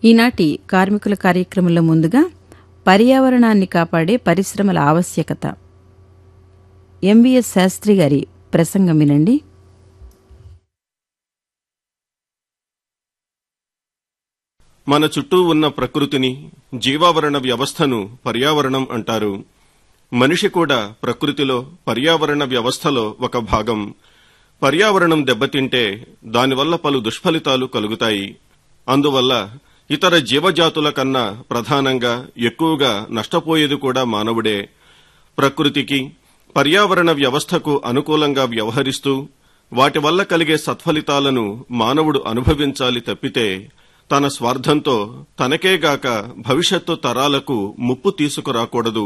ఈనాటి కార్మికుల కార్యక్రమంలో ముందుగా పర్యావరణాన్ని కాపాడే పరిశ్రమల ఆవశ్యకత ఎంవిఎస్ శాస్త్రి గారి ప్రసంగం వినండి మన చుట్టూ ఉన్న ప్రకృతిని జీవావరణ వ్యవస్థను పర్యావరణం అంటారు మనిషి కూడా ప్రకృతిలో పర్యావరణ వ్యవస్థలో ఒక భాగం పర్యావరణం దెబ్బతింటే దానివల్ల పలు దుష్ఫలితాలు కలుగుతాయి అందువల్ల ఇతర జీవజాతుల కన్నా ప్రధానంగా ఎక్కువగా నష్టపోయేది కూడా మానవుడే ప్రకృతికి పర్యావరణ వ్యవస్థకు అనుకూలంగా వ్యవహరిస్తూ వాటి వల్ల కలిగే సత్ఫలితాలను మానవుడు అనుభవించాలి తప్పితే తన స్వార్థంతో తనకేగాక భవిష్యత్తు తరాలకు ముప్పు తీసుకురాకూడదు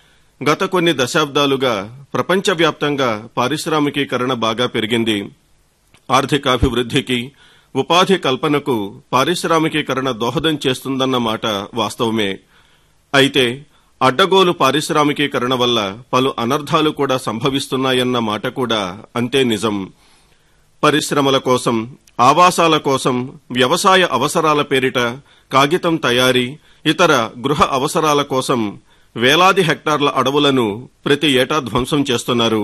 గత కొన్ని దశాబ్దాలుగా ప్రపంచవ్యాప్తంగా పారిశ్రామికీకరణ బాగా పెరిగింది ఆర్థికాభివృద్ధికి ఉపాధి కల్పనకు పారిశ్రామికీకరణ దోహదం చేస్తుందన్న మాట వాస్తవమే అయితే అడ్డగోలు పారిశ్రామికీకరణ వల్ల పలు అనర్థాలు కూడా సంభవిస్తున్నాయన్న మాట కూడా అంతే నిజం పరిశ్రమల కోసం ఆవాసాల కోసం వ్యవసాయ అవసరాల పేరిట కాగితం తయారీ ఇతర గృహ అవసరాల కోసం వేలాది హెక్టార్ల అడవులను ప్రతి ఏటా ధ్వంసం చేస్తున్నారు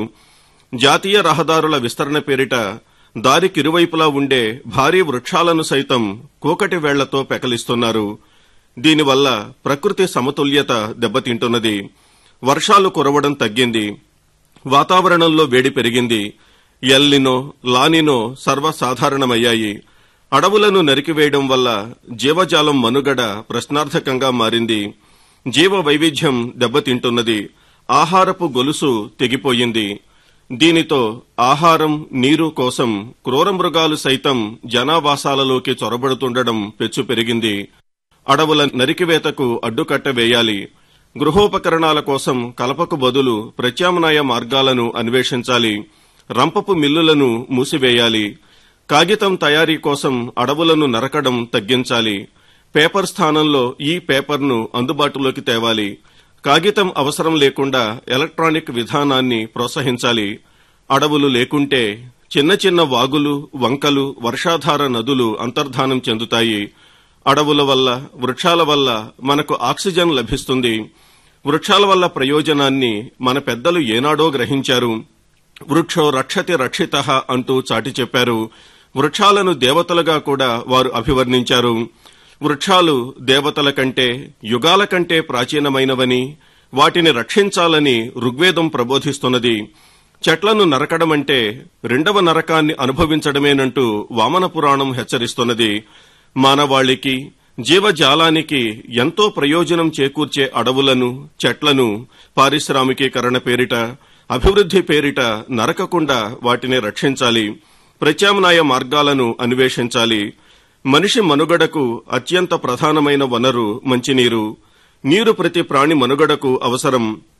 జాతీయ రహదారుల విస్తరణ పేరిట దారికిరువైపులా ఉండే భారీ వృక్షాలను సైతం కూకటి వేళ్లతో పెకలిస్తున్నారు దీనివల్ల ప్రకృతి సమతుల్యత దెబ్బతింటున్నది వర్షాలు కురవడం తగ్గింది వాతావరణంలో వేడి పెరిగింది ఎల్లినో లానినో సర్వసాధారణమయ్యాయి అడవులను నరికివేయడం వల్ల జీవజాలం మనుగడ ప్రశ్నార్థకంగా మారింది జీవ వైవిధ్యం దెబ్బతింటున్నది ఆహారపు గొలుసు తెగిపోయింది దీనితో ఆహారం నీరు కోసం క్రూర మృగాలు సైతం జనావాసాలలోకి చొరబడుతుండడం పెచ్చు పెరిగింది అడవుల నరికివేతకు అడ్డుకట్ట వేయాలి గృహోపకరణాల కోసం కలపకు బదులు ప్రత్యామ్నాయ మార్గాలను అన్వేషించాలి రంపపు మిల్లులను మూసివేయాలి కాగితం తయారీ కోసం అడవులను నరకడం తగ్గించాలి పేపర్ స్థానంలో ఈ పేపర్ను అందుబాటులోకి తేవాలి కాగితం అవసరం లేకుండా ఎలక్ట్రానిక్ విధానాన్ని ప్రోత్సహించాలి అడవులు లేకుంటే చిన్న చిన్న వాగులు వంకలు వర్షాధార నదులు అంతర్ధానం చెందుతాయి అడవుల వల్ల వృక్షాల వల్ల మనకు ఆక్సిజన్ లభిస్తుంది వృక్షాల వల్ల ప్రయోజనాన్ని మన పెద్దలు ఏనాడో గ్రహించారు వృక్షో రక్షతి రక్షిత అంటూ చాటి చెప్పారు వృక్షాలను దేవతలుగా కూడా వారు అభివర్ణించారు వృక్షాలు దేవతల కంటే యుగాల కంటే ప్రాచీనమైనవని వాటిని రక్షించాలని ఋగ్వేదం ప్రబోధిస్తున్నది చెట్లను నరకడమంటే రెండవ నరకాన్ని అనుభవించడమేనంటూ వామన పురాణం హెచ్చరిస్తున్నది మానవాళికి జీవజాలానికి ఎంతో ప్రయోజనం చేకూర్చే అడవులను చెట్లను పారిశ్రామికీకరణ పేరిట అభివృద్ధి పేరిట నరకకుండా వాటిని రక్షించాలి ప్రత్యామ్నాయ మార్గాలను అన్వేషించాలి మనిషి మనుగడకు అత్యంత ప్రధానమైన వనరు మంచినీరు నీరు ప్రతి ప్రాణి మనుగడకు అవసరం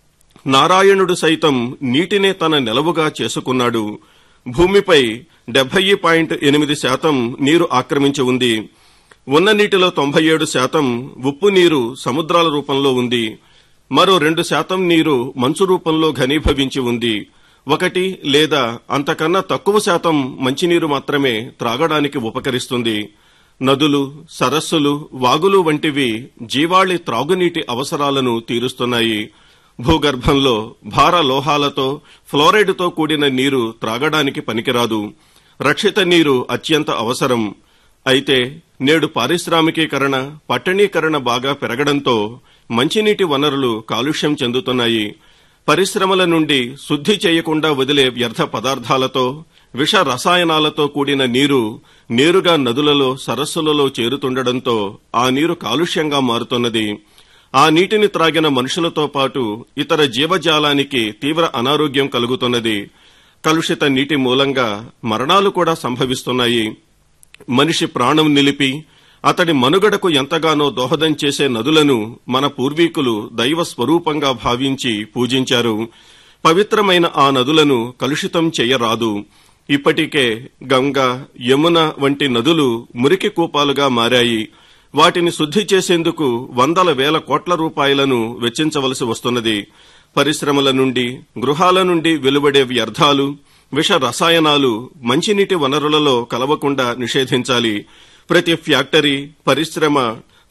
నారాయణుడు సైతం నీటినే తన నెలవుగా చేసుకున్నాడు భూమిపై డెబ్బై పాయింట్ ఎనిమిది శాతం నీరు ఆక్రమించి ఉంది ఉన్న నీటిలో తొంభై ఏడు శాతం ఉప్పు నీరు సముద్రాల రూపంలో ఉంది మరో రెండు శాతం నీరు మంచు రూపంలో ఘనీభవించి ఉంది ఒకటి లేదా అంతకన్నా తక్కువ శాతం మంచినీరు మాత్రమే త్రాగడానికి ఉపకరిస్తుంది నదులు సరస్సులు వాగులు వంటివి జీవాళి త్రాగునీటి అవసరాలను తీరుస్తున్నాయి భూగర్భంలో భార లోహాలతో ఫ్లోరైడ్తో కూడిన నీరు త్రాగడానికి పనికిరాదు రక్షిత నీరు అత్యంత అవసరం అయితే నేడు పారిశ్రామికీకరణ పట్టణీకరణ బాగా పెరగడంతో మంచినీటి వనరులు కాలుష్యం చెందుతున్నాయి పరిశ్రమల నుండి శుద్ధి చేయకుండా వదిలే వ్యర్థ పదార్థాలతో విష రసాయనాలతో కూడిన నీరు నేరుగా నదులలో సరస్సులలో చేరుతుండడంతో ఆ నీరు కాలుష్యంగా మారుతున్నది ఆ నీటిని త్రాగిన మనుషులతో పాటు ఇతర జీవజాలానికి తీవ్ర అనారోగ్యం కలుగుతున్నది కలుషిత నీటి మూలంగా మరణాలు కూడా సంభవిస్తున్నాయి మనిషి ప్రాణం నిలిపి అతడి మనుగడకు ఎంతగానో దోహదం చేసే నదులను మన పూర్వీకులు దైవ స్వరూపంగా భావించి పూజించారు పవిత్రమైన ఆ నదులను కలుషితం చేయరాదు ఇప్పటికే గంగ యమున వంటి నదులు మురికి కూపాలుగా మారాయి వాటిని శుద్ధి చేసేందుకు వందల వేల కోట్ల రూపాయలను వెచ్చించవలసి వస్తున్నది పరిశ్రమల నుండి గృహాల నుండి వెలువడే వ్యర్థాలు విష రసాయనాలు మంచినీటి వనరులలో కలవకుండా నిషేధించాలి ప్రతి ఫ్యాక్టరీ పరిశ్రమ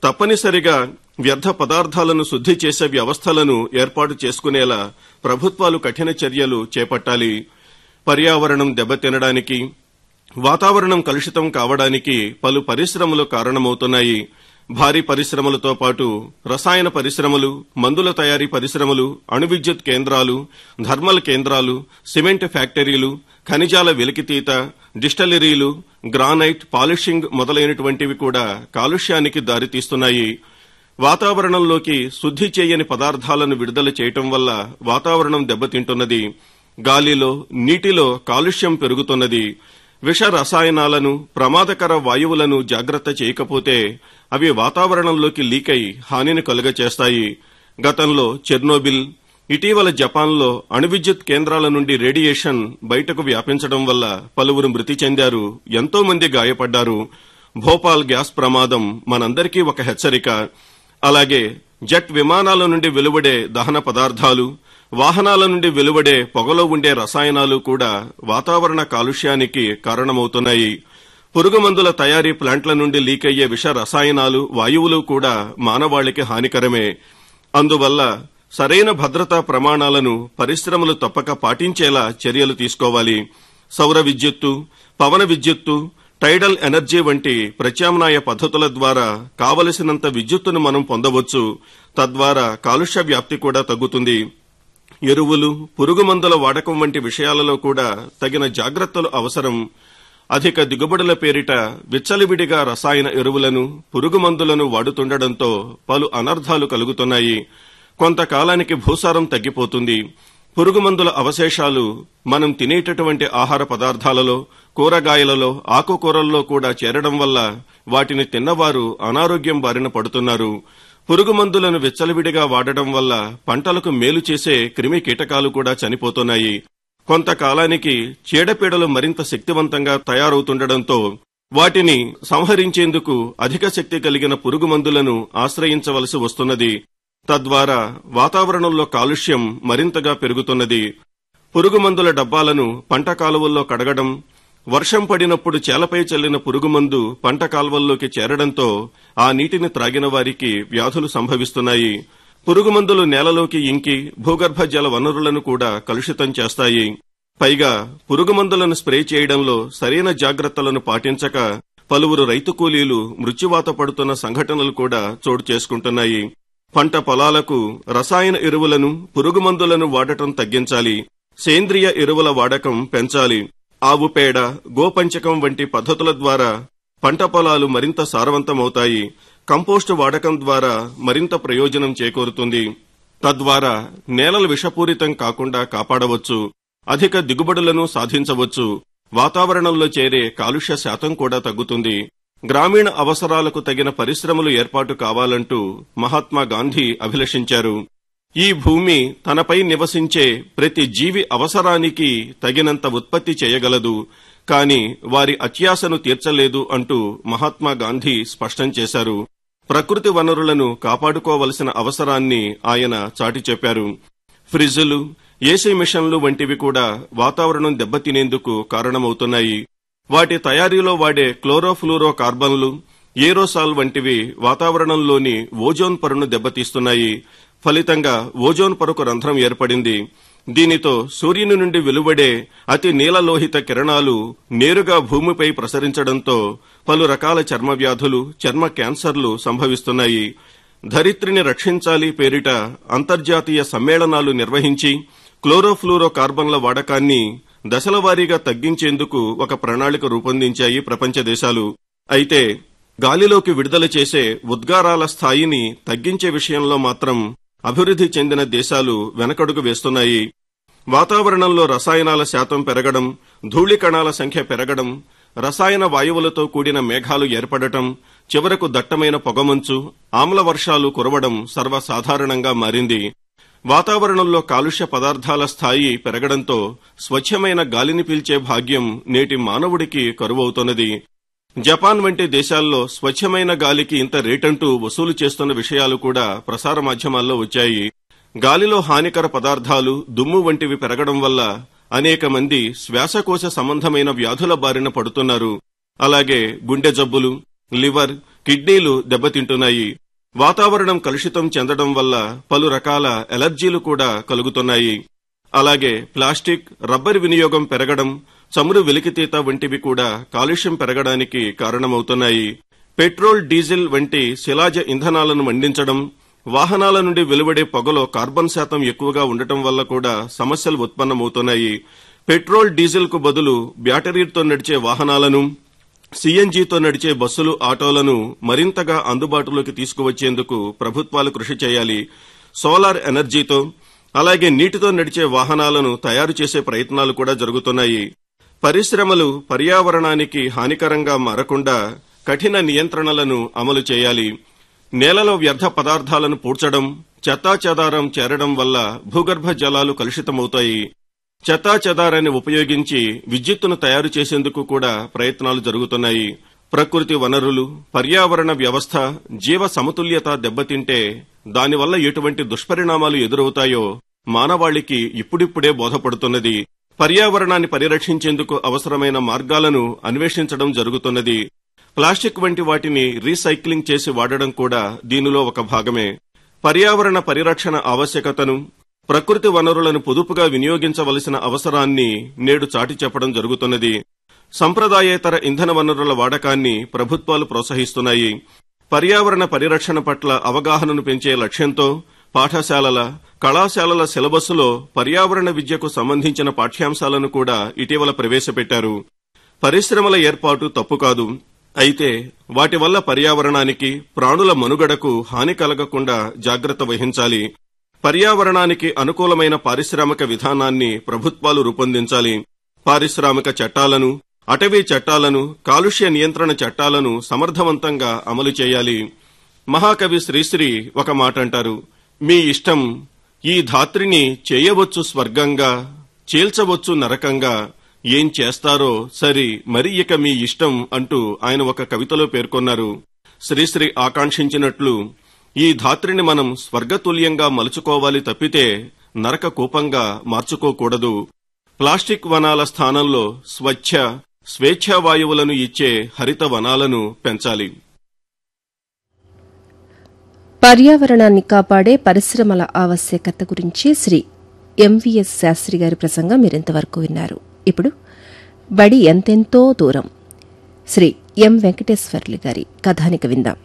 తప్పనిసరిగా వ్యర్థ పదార్థాలను శుద్ధి చేసే వ్యవస్థలను ఏర్పాటు చేసుకునేలా ప్రభుత్వాలు కఠిన చర్యలు చేపట్టాలి పర్యావరణం దెబ్బతినడానికి వాతావరణం కలుషితం కావడానికి పలు పరిశ్రమలు కారణమవుతున్నాయి భారీ పరిశ్రమలతో పాటు రసాయన పరిశ్రమలు మందుల తయారీ పరిశ్రమలు అణు విద్యుత్ కేంద్రాలు థర్మల్ కేంద్రాలు సిమెంట్ ఫ్యాక్టరీలు ఖనిజాల వెలికితీత డిస్టలరీలు గ్రానైట్ పాలిషింగ్ మొదలైనటువంటివి కూడా కాలుష్యానికి దారితీస్తున్నాయి వాతావరణంలోకి శుద్ధి చేయని పదార్థాలను విడుదల చేయటం వల్ల వాతావరణం దెబ్బతింటున్నది గాలిలో నీటిలో కాలుష్యం పెరుగుతున్నది విష రసాయనాలను ప్రమాదకర వాయువులను జాగ్రత్త చేయకపోతే అవి వాతావరణంలోకి లీకై హానిని కలుగచేస్తాయి గతంలో చెర్నోబిల్ ఇటీవల జపాన్లో అణు విద్యుత్ కేంద్రాల నుండి రేడియేషన్ బయటకు వ్యాపించడం వల్ల పలువురు మృతి చెందారు ఎంతో మంది గాయపడ్డారు భోపాల్ గ్యాస్ ప్రమాదం మనందరికీ ఒక హెచ్చరిక అలాగే జెట్ విమానాల నుండి వెలువడే దహన పదార్థాలు వాహనాల నుండి వెలువడే పొగలో ఉండే రసాయనాలు కూడా వాతావరణ కాలుష్యానికి కారణమవుతున్నాయి పురుగుమందుల తయారీ ప్లాంట్ల నుండి లీక్ అయ్యే విష రసాయనాలు వాయువులు కూడా మానవాళికి హానికరమే అందువల్ల సరైన భద్రతా ప్రమాణాలను పరిశ్రమలు తప్పక పాటించేలా చర్యలు తీసుకోవాలి సౌర విద్యుత్తు పవన విద్యుత్తు టైడల్ ఎనర్జీ వంటి ప్రత్యామ్నాయ పద్ధతుల ద్వారా కావలసినంత విద్యుత్తును మనం పొందవచ్చు తద్వారా కాలుష్య వ్యాప్తి కూడా తగ్గుతుంది ఎరువులు పురుగుమందుల వాడకం వంటి విషయాలలో కూడా తగిన జాగ్రత్తలు అవసరం అధిక దిగుబడుల పేరిట విచ్చలివిడిగా రసాయన ఎరువులను పురుగుమందులను వాడుతుండటంతో పలు అనర్థాలు కలుగుతున్నాయి కొంతకాలానికి భూసారం తగ్గిపోతుంది పురుగుమందుల అవశేషాలు మనం తినేటటువంటి ఆహార పదార్థాలలో కూరగాయలలో ఆకుకూరల్లో కూడా చేరడం వల్ల వాటిని తిన్నవారు అనారోగ్యం బారిన పడుతున్నారు పురుగుమందులను విచ్చలవిడిగా వాడడం వల్ల పంటలకు మేలు చేసే క్రిమి కీటకాలు కూడా చనిపోతున్నాయి కొంతకాలానికి చీడపీడలు మరింత శక్తివంతంగా తయారవుతుండటంతో వాటిని సంహరించేందుకు అధిక శక్తి కలిగిన పురుగుమందులను ఆశ్రయించవలసి వస్తున్నది తద్వారా వాతావరణంలో కాలుష్యం మరింతగా పెరుగుతున్నది పురుగుమందుల డబ్బాలను పంట కాలువల్లో కడగడం వర్షం పడినప్పుడు చేలపై చల్లిన పురుగుమందు పంట కాల్వల్లోకి చేరడంతో ఆ నీటిని త్రాగిన వారికి వ్యాధులు సంభవిస్తున్నాయి పురుగుమందులు నేలలోకి ఇంకి భూగర్భ జల వనరులను కూడా కలుషితం చేస్తాయి పైగా పురుగుమందులను స్ప్రే చేయడంలో సరైన జాగ్రత్తలను పాటించక పలువురు రైతు కూలీలు మృత్యువాత పడుతున్న సంఘటనలు కూడా చోటు చేసుకుంటున్నాయి పంట పొలాలకు రసాయన ఎరువులను పురుగుమందులను వాడటం తగ్గించాలి సేంద్రియ ఎరువుల వాడకం పెంచాలి ఆవు పేడ గోపంచకం వంటి పద్ధతుల ద్వారా పంట పొలాలు మరింత సారవంతమవుతాయి కంపోస్టు వాడకం ద్వారా మరింత ప్రయోజనం చేకూరుతుంది తద్వారా నేలలు విషపూరితం కాకుండా కాపాడవచ్చు అధిక దిగుబడులను సాధించవచ్చు వాతావరణంలో చేరే కాలుష్య శాతం కూడా తగ్గుతుంది గ్రామీణ అవసరాలకు తగిన పరిశ్రమలు ఏర్పాటు కావాలంటూ మహాత్మా గాంధీ అభిలషించారు ఈ భూమి తనపై నివసించే ప్రతి జీవి అవసరానికి తగినంత ఉత్పత్తి చేయగలదు కాని వారి అత్యాశను తీర్చలేదు అంటూ మహాత్మా గాంధీ స్పష్టం చేశారు ప్రకృతి వనరులను కాపాడుకోవలసిన అవసరాన్ని ఆయన చాటి చెప్పారు ఫ్రిడ్జులు ఏసీ మిషన్లు వంటివి కూడా వాతావరణం దెబ్బతినేందుకు కారణమవుతున్నాయి వాటి తయారీలో వాడే క్లోరోఫ్లూరో కార్బన్లు ఏరోసాల్ వంటివి వాతావరణంలోని ఓజోన్ పొరను దెబ్బతీస్తున్నాయి ఫలితంగా ఓజోన్ పొరకు రంధ్రం ఏర్పడింది దీనితో సూర్యుని నుండి వెలువడే అతి నీలలోహిత కిరణాలు నేరుగా భూమిపై ప్రసరించడంతో పలు రకాల చర్మ వ్యాధులు చర్మ క్యాన్సర్లు సంభవిస్తున్నాయి ధరిత్రిని రక్షించాలి పేరిట అంతర్జాతీయ సమ్మేళనాలు నిర్వహించి క్లోరోఫ్లూరో కార్బన్ల వాడకాన్ని దశలవారీగా తగ్గించేందుకు ఒక ప్రణాళిక రూపొందించాయి ప్రపంచ దేశాలు అయితే గాలిలోకి విడుదల చేసే ఉద్గారాల స్థాయిని తగ్గించే విషయంలో మాత్రం అభివృద్ధి చెందిన దేశాలు వెనకడుగు వేస్తున్నాయి వాతావరణంలో రసాయనాల శాతం పెరగడం ధూళి కణాల సంఖ్య పెరగడం రసాయన వాయువులతో కూడిన మేఘాలు ఏర్పడటం చివరకు దట్టమైన పొగమంచు ఆమ్ల వర్షాలు కురవడం సర్వసాధారణంగా మారింది వాతావరణంలో కాలుష్య పదార్థాల స్థాయి పెరగడంతో స్వచ్ఛమైన గాలిని పీల్చే భాగ్యం నేటి మానవుడికి కరువవుతున్నది జపాన్ వంటి దేశాల్లో స్వచ్ఛమైన గాలికి ఇంత రేటంటూ వసూలు చేస్తున్న విషయాలు కూడా ప్రసార మాధ్యమాల్లో వచ్చాయి గాలిలో హానికర పదార్థాలు దుమ్ము వంటివి పెరగడం వల్ల అనేక మంది శ్వాసకోశ సంబంధమైన వ్యాధుల బారిన పడుతున్నారు అలాగే గుండె జబ్బులు లివర్ కిడ్నీలు దెబ్బతింటున్నాయి వాతావరణం కలుషితం చెందడం వల్ల పలు రకాల ఎలర్జీలు కూడా కలుగుతున్నాయి అలాగే ప్లాస్టిక్ రబ్బర్ వినియోగం పెరగడం చమురు వెలికితీత వంటివి కూడా కాలుష్యం పెరగడానికి కారణమవుతున్నాయి పెట్రోల్ డీజిల్ వంటి శిలాజ ఇంధనాలను మండించడం వాహనాల నుండి వెలువడే పొగలో కార్బన్ శాతం ఎక్కువగా ఉండటం వల్ల కూడా సమస్యలు ఉత్పన్నమవుతున్నాయి పెట్రోల్ డీజిల్ కు బదులు బ్యాటరీతో నడిచే వాహనాలను సీఎన్జీతో నడిచే బస్సులు ఆటోలను మరింతగా అందుబాటులోకి తీసుకువచ్చేందుకు ప్రభుత్వాలు కృషి చేయాలి సోలార్ ఎనర్జీతో అలాగే నీటితో నడిచే వాహనాలను తయారు చేసే ప్రయత్నాలు కూడా జరుగుతున్నాయి పరిశ్రమలు పర్యావరణానికి హానికరంగా మారకుండా కఠిన నియంత్రణలను అమలు చేయాలి నేలలో వ్యర్థ పదార్థాలను పూడ్చడం చెత్తాచెదారం చేరడం వల్ల భూగర్భ జలాలు కలుషితమవుతాయి చెత్తాచెదారాన్ని ఉపయోగించి విద్యుత్తును తయారు చేసేందుకు కూడా ప్రయత్నాలు జరుగుతున్నాయి ప్రకృతి వనరులు పర్యావరణ వ్యవస్థ జీవ సమతుల్యత దెబ్బతింటే దానివల్ల ఎటువంటి దుష్పరిణామాలు ఎదురవుతాయో మానవాళికి ఇప్పుడిప్పుడే బోధపడుతున్నది పర్యావరణాన్ని పరిరక్షించేందుకు అవసరమైన మార్గాలను అన్వేషించడం జరుగుతున్నది ప్లాస్టిక్ వంటి వాటిని రీసైక్లింగ్ చేసి వాడడం కూడా దీనిలో ఒక భాగమే పర్యావరణ పరిరక్షణ ఆవశ్యకతను ప్రకృతి వనరులను పొదుపుగా వినియోగించవలసిన అవసరాన్ని నేడు చాటి చెప్పడం జరుగుతున్నది సంప్రదాయేతర ఇంధన వనరుల వాడకాన్ని ప్రభుత్వాలు ప్రోత్సహిస్తున్నాయి పర్యావరణ పరిరక్షణ పట్ల అవగాహనను పెంచే లక్ష్యంతో పాఠశాలల కళాశాలల సిలబస్సులో పర్యావరణ విద్యకు సంబంధించిన పాఠ్యాంశాలను కూడా ఇటీవల ప్రవేశపెట్టారు పరిశ్రమల ఏర్పాటు తప్పు కాదు అయితే వాటి వల్ల పర్యావరణానికి ప్రాణుల మనుగడకు హాని కలగకుండా జాగ్రత్త వహించాలి పర్యావరణానికి అనుకూలమైన పారిశ్రామిక విధానాన్ని ప్రభుత్వాలు రూపొందించాలి పారిశ్రామిక చట్టాలను అటవీ చట్టాలను కాలుష్య నియంత్రణ చట్టాలను సమర్థవంతంగా అమలు చేయాలి మహాకవి శ్రీశ్రీ ఒక మాట అంటారు మీ ఇష్టం ఈ ధాత్రిని చేయవచ్చు స్వర్గంగా చీల్చవచ్చు నరకంగా ఏం చేస్తారో సరి మరి ఇక మీ ఇష్టం అంటూ ఆయన ఒక కవితలో పేర్కొన్నారు శ్రీశ్రీ ఆకాంక్షించినట్లు ఈ ధాత్రిని మనం స్వర్గతుల్యంగా మలుచుకోవాలి తప్పితే నరక కూపంగా మార్చుకోకూడదు ప్లాస్టిక్ వనాల స్థానంలో స్వచ్ఛ స్వేచ్ఛా వాయువులను ఇచ్చే హరిత వనాలను పెంచాలి పర్యావరణాన్ని కాపాడే పరిశ్రమల ఆవశ్యకత గురించి శ్రీ ఎంవిఎస్ శాస్త్రి గారి ప్రసంగం మీరింతవరకు విన్నారు ఇప్పుడు బడి ఎంతెంతో దూరం శ్రీ ఎం వెంకటేశ్వర్లు గారి కథానిక విందాం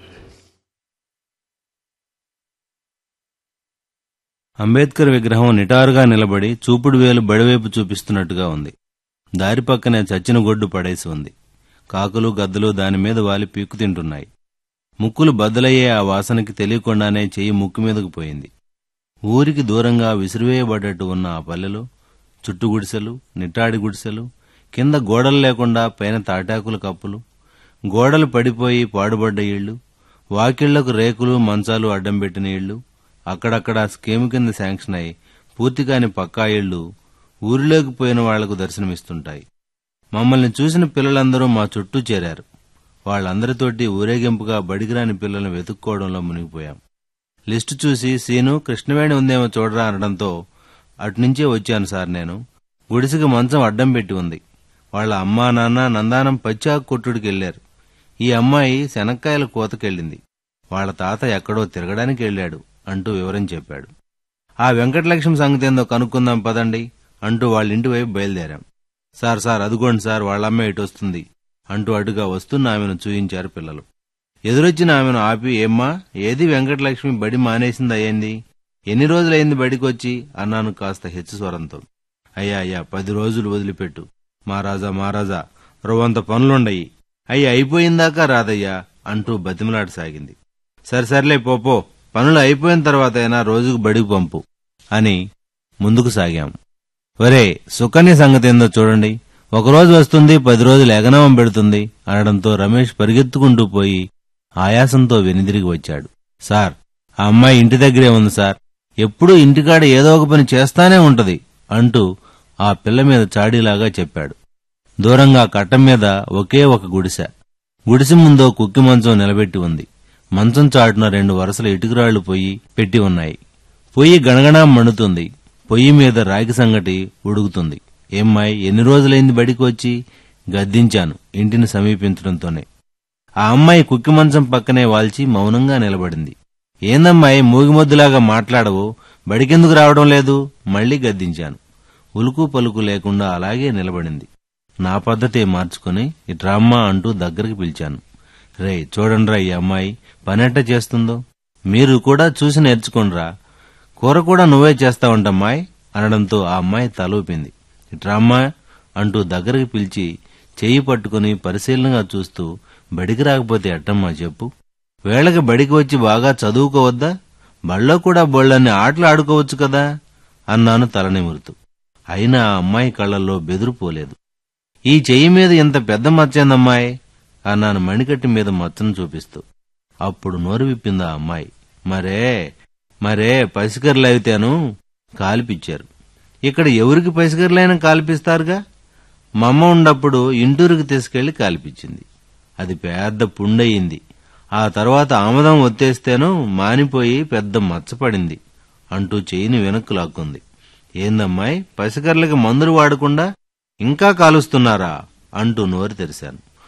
అంబేద్కర్ విగ్రహం నిటారుగా నిలబడి చూపుడు వేలు బడివైపు చూపిస్తున్నట్టుగా ఉంది దారి పక్కనే చచ్చిన గొడ్డు పడేసి ఉంది కాకులు గద్దలు దానిమీద వాలి పీక్కు తింటున్నాయి ముక్కులు బద్దలయ్యే ఆ వాసనకి తెలియకుండానే చెయ్యి ముక్కు మీదకు పోయింది ఊరికి దూరంగా విసిరివేయబడ్డట్టు ఉన్న ఆ పల్లెలో చుట్టు గుడిసెలు నిట్టాడి గుడిసెలు కింద గోడలు లేకుండా పైన తాటాకుల కప్పులు గోడలు పడిపోయి పాడుబడ్డ ఇళ్లు వాకిళ్లకు రేకులు మంచాలు అడ్డం పెట్టిన ఇళ్లు అక్కడక్కడ స్కీము కింద శాంక్షన్ అయి పూర్తి కాని పక్కా ఇళ్లు ఊరిలోకి పోయిన వాళ్లకు దర్శనమిస్తుంటాయి మమ్మల్ని చూసిన పిల్లలందరూ మా చుట్టూ చేరారు వాళ్ళందరితోటి ఊరేగింపుగా బడిగిరాని పిల్లల్ని వెతుక్కోవడంలో మునిగిపోయాం లిస్టు చూసి సీను కృష్ణవేణి ఉందేమో చూడరా అనడంతో అటునుంచే వచ్చాను సార్ నేను గుడిసెకి మంచం అడ్డం పెట్టి ఉంది వాళ్ళ అమ్మా నాన్న నందానం పచ్చాకు కొట్టుడికి వెళ్లారు ఈ అమ్మాయి శనక్కాయల కోతకెళ్ళింది వాళ్ళ తాత ఎక్కడో తిరగడానికి వెళ్ళాడు అంటూ వివరం చెప్పాడు ఆ వెంకటలక్ష్మి సంగతి ఏందో కనుక్కుందాం పదండి అంటూ వాళ్ళ ఇంటి వైపు బయలుదేరాం సార్ సార్ అదుగోండి సార్ వాళ్ళ అమ్మ ఇటు వస్తుంది అంటూ అటుగా వస్తున్న ఆమెను చూయించారు పిల్లలు ఎదురొచ్చిన ఆమెను ఆపి ఏమ్మా ఏది వెంకటలక్ష్మి బడి మానేసింది అయ్యింది ఎన్ని రోజులైంది బడికొచ్చి అన్నాను కాస్త హెచ్చు స్వరంతో అయ్యా అయ్యా పది రోజులు వదిలిపెట్టు మహారాజా మహారాజా రవ్వంత పనులుండయి అయ్యి అయిపోయిందాకా రాదయ్యా అంటూ బతిమలాడసాగింది సరే సర్లే పోపో పనులు అయిపోయిన తర్వాత అయినా రోజుకు బడికి పంపు అని ముందుకు సాగాం ఒరే సుకన్య సంగతి ఏందో చూడండి ఒకరోజు వస్తుంది పది రోజులు ఎగనవం పెడుతుంది అనడంతో రమేష్ పరిగెత్తుకుంటూ పోయి ఆయాసంతో వెనుదిరిగి వచ్చాడు సార్ ఆ అమ్మాయి ఇంటి దగ్గరే ఉంది సార్ ఎప్పుడూ ఇంటికాడ ఏదో ఒక పని చేస్తానే ఉంటది అంటూ ఆ పిల్ల మీద చాడీలాగా చెప్పాడు దూరంగా కట్టం మీద ఒకే ఒక గుడిసె గుడిసె ముందో కుక్కి మంచం నిలబెట్టి ఉంది మంచం చాటున రెండు వరుసల ఇటుకురాళ్లు పొయ్యి పెట్టి ఉన్నాయి పొయ్యి గణగణా మండుతుంది పొయ్యి మీద రాగి సంగటి ఉడుకుతుంది ఏమ్మాయి ఎన్ని రోజులైంది బడికి వచ్చి గద్దించాను ఇంటిని సమీపించడంతోనే ఆ అమ్మాయి కుక్కి మంచం పక్కనే వాల్చి మౌనంగా నిలబడింది ఏందమ్మాయి మూగిమొద్దులాగా మాట్లాడవు బడికెందుకు రావడం లేదు మళ్ళీ గద్దించాను ఉలుకు పలుకు లేకుండా అలాగే నిలబడింది నా పద్ధతే మార్చుకుని ఇట్రామ్మా అంటూ దగ్గరికి పిలిచాను రే చూడండిరా ఈ అమ్మాయి పనెట్ట చేస్తుందో మీరు కూడా చూసి నేర్చుకోండిరా కూర కూడా నువ్వే చేస్తావంటమ్మాయి అనడంతో ఆ అమ్మాయి తలూపింది ఇట్రామ్మా అంటూ దగ్గరికి పిలిచి చెయ్యి పట్టుకుని పరిశీలనగా చూస్తూ బడికి రాకపోతే ఎట్టమ్మా చెప్పు వేళకి బడికి వచ్చి బాగా చదువుకోవద్దా బళ్ళో కూడా బోళ్ళన్ని ఆటలు ఆడుకోవచ్చు కదా అన్నాను తలనిమురుతూ అయినా ఆ అమ్మాయి కళ్ళల్లో బెదిరిపోలేదు ఈ చెయ్యి మీద ఇంత పెద్ద మచ్చేందమ్మాయి అన్నాను మణికట్టి మీద మచ్చను చూపిస్తూ అప్పుడు నోరు విప్పింది ఆ అమ్మాయి మరే మరే పసికర్లు అయితేను కాల్పిచ్చారు ఇక్కడ ఎవరికి పసికర్లైనా కాల్పిస్తారుగా మా అమ్మ ఉన్నప్పుడు ఇంటూరికి తీసుకెళ్లి కాల్పించింది అది పెద్ద పుండయింది ఆ తర్వాత ఆమదం ఒత్తేస్తేనూ మానిపోయి పెద్ద మచ్చపడింది అంటూ చెయ్యిని వెనక్కు లాక్కుంది ఏందమ్మాయి పసికర్లకి మందులు వాడకుండా ఇంకా కాలుస్తున్నారా అంటూ నోరు తెరిశాను